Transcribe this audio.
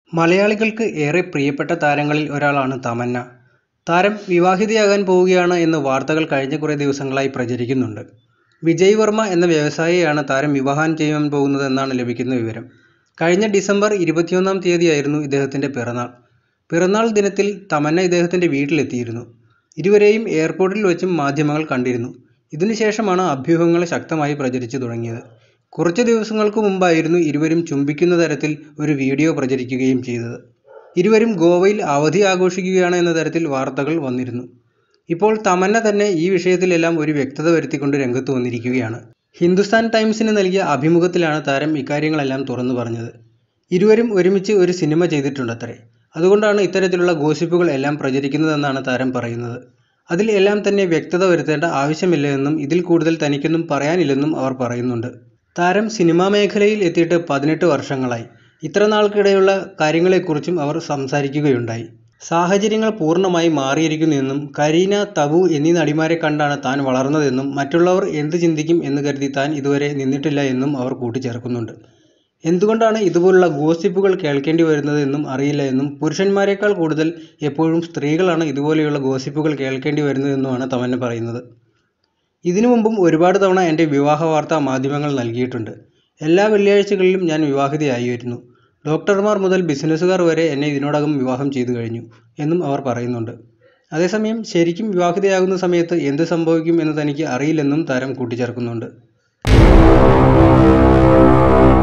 മലയാളികൾക്ക് ഏറെ പ്രിയപ്പെട്ട താരങ്ങളിൽ ഒരാളാണ് തമന്ന. താരം വിവാഹിതയാകാൻ പോവുകയാണ് എന്ന് വാർത്തകൾ കഴിഞ്ഞ കുറേ ദിവസങ്ങളായി പ്രചരിക്കുന്നുണ്ട്. വിജയ് വർമ്മ എന്ന വ്യവസായിയെയാണ് താരം വിവാഹം ചെയ്യാൻ പോകുന്നതെന്നാണ് ലഭിക്കുന്ന വിവരം. കഴിഞ്ഞ ഡിസംബർ ഇരുപത്തിയൊന്നാം തീയതിയായിരുന്നു ഇദ്ദേഹത്തിന്റെ പിറന്നാൾ. പിറന്നാൾ ദിനത്തിൽ തമന്ന ഇദ്ദേഹത്തിന്റെ വീട്ടിലെത്തിയിരുന്നു. ഇരുവരെയും എയർപോർട്ടിൽ വച്ചും മാധ്യമങ്ങൾ കണ്ടിരുന്നു. ഇതിനുശേഷമാണ് അഭ്യൂഹങ്ങൾ ശക്തമായി പ്രചരിച്ചു തുടങ്ങിയത്. കുറച്ചു ദിവസങ്ങൾക്കു മുമ്പായിരുന്നു ഇരുവരും ചുംബിക്കുന്ന തരത്തിൽ ഒരു വീഡിയോ പ്രചരിക്കുകയും ചെയ്തത്. ഇരുവരും ഗോവയിൽ അവധി ആഘോഷിക്കുകയാണ് എന്ന തരത്തിൽ വാർത്തകൾ വന്നിരുന്നു. ഇപ്പോൾ തമന്ന തന്നെ ഈ വിഷയത്തിലെല്ലാം ഒരു വ്യക്തത വരുത്തിക്കൊണ്ട് രംഗത്തു വന്നിരിക്കുകയാണ്. ഹിന്ദുസ്ഥാൻ ടൈംസിന് നൽകിയ അഭിമുഖത്തിലാണ് താരം ഇക്കാര്യങ്ങളെല്ലാം തുറന്നു പറഞ്ഞത്. ഇരുവരും ഒരുമിച്ച് ഒരു സിനിമ ചെയ്തിട്ടുണ്ടത്രേ. അതുകൊണ്ടാണ് ഇത്തരത്തിലുള്ള ഗോസിപ്പുകൾ എല്ലാം പ്രചരിക്കുന്നതെന്നാണ് താരം പറയുന്നത്. അതിൽ എല്ലാം തന്നെ വ്യക്തത വരുത്തേണ്ട ആവശ്യമില്ല എന്നും ഇതിൽ കൂടുതൽ തനിക്കൊന്നും പറയാനില്ലെന്നും അവർ പറയുന്നുണ്ട്. താരം സിനിമാ മേഖലയിൽ എത്തിയിട്ട് പതിനെട്ട് വർഷങ്ങളായി. ഇത്ര നാൾക്കിടെയുള്ള കാര്യങ്ങളെക്കുറിച്ചും അവർ സംസാരിക്കുകയുണ്ടായി. സാഹചര്യങ്ങൾ പൂർണ്ണമായി മാറിയിരിക്കുന്നു എന്നും കരീന, തബു എന്നീ നടിമാരെ കണ്ടാണ് താൻ വളർന്നതെന്നും മറ്റുള്ളവർ എന്ത് ചിന്തിക്കും എന്ന് കരുതി താൻ ഇതുവരെ നിന്നിട്ടില്ല എന്നും അവർ കൂട്ടിച്ചേർക്കുന്നുണ്ട്. എന്തുകൊണ്ടാണ് ഇതുപോലുള്ള ഗോസിപ്പുകൾ കേൾക്കേണ്ടി വരുന്നത് എന്നും അറിയില്ല എന്നും പുരുഷന്മാരേക്കാൾ കൂടുതൽ എപ്പോഴും സ്ത്രീകളാണ് ഇതുപോലെയുള്ള ഗോസിപ്പുകൾ കേൾക്കേണ്ടി വരുന്നതെന്നുമാണ് തമന്ന പറയുന്നത്. ഇതിനു മുമ്പും ഒരുപാട് തവണ എന്റെ വിവാഹ വാർത്ത മാധ്യമങ്ങൾ നൽകിയിട്ടുണ്ട്. എല്ലാ വെള്ളിയാഴ്ചകളിലും ഞാൻ വിവാഹിതയായിരുന്നു. ഡോക്ടർമാർ മുതൽ ബിസിനസുകാർ വരെ എന്നെ ഇതിനോടകം വിവാഹം ചെയ്തു കഴിഞ്ഞു എന്നും അവർ പറയുന്നുണ്ട്. അതേസമയം ശരിക്കും വിവാഹിതയാകുന്ന സമയത്ത് എന്ത് സംഭവിക്കും എന്ന് തനിക്ക് അറിയില്ലെന്നും താരം കൂട്ടിച്ചേർക്കുന്നുണ്ട്.